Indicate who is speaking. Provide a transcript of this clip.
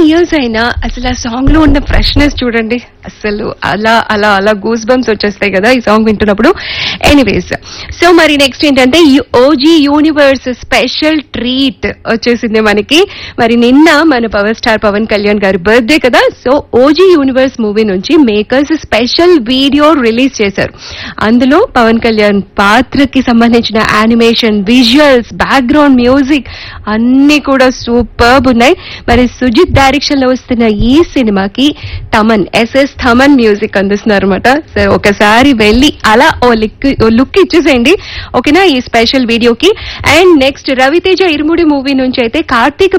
Speaker 1: years అయినా అసలు ఆ సాంగ్ లో ఉన్న ఫ్రెష్నెస్ చూడండి అసలు అలా అలా అలా గూస్ బంప్స్ వచ్చేస్తాయి కదా ఈ సాంగ్ వింటున్నప్పుడు ఎనీవేస్ సో మరి నెక్స్ట్ ఏంటంటే ఓజీ యూనివర్స్ స్పెషల్ ట్రీట్ వచ్చేసింది మనకి మరి నిన్న మన పవర్ స్టార్ పవన్ కళ్యాణ్ గారి బర్త్డే కదా సో ఓజీ యూనివర్స్ మూవీ నుంచి మేకర్స్ స్పెషల్ వీడియో రిలీజ్ చేశారు అందులో పవన్ కళ్యాణ్ పాత్రకి సంబంధించిన యానిమేషన్ విజువల్స్ బ్యాక్గ్రౌండ్ మ్యూజిక్ అన్ని కూడా సూపర్బ్ ఉన్నాయి మరి సుజిత్ డైరెక్షన్ లో వస్తున్న ఈ సినిమాకి తమన్ ఎస్ఎస్ థమన్ మ్యూజిక్ అందిస్తున్నారు అనమాట సరే ఒకసారి వెళ్ళి అలా ఓ లిక్ ఓ లుక్ ఇచ్చేసేయండి ఓకేనా ఈ స్పెషల్ వీడియోకి and next Ravi Teja Irumudi movie నుంచి అయితే కార్తీక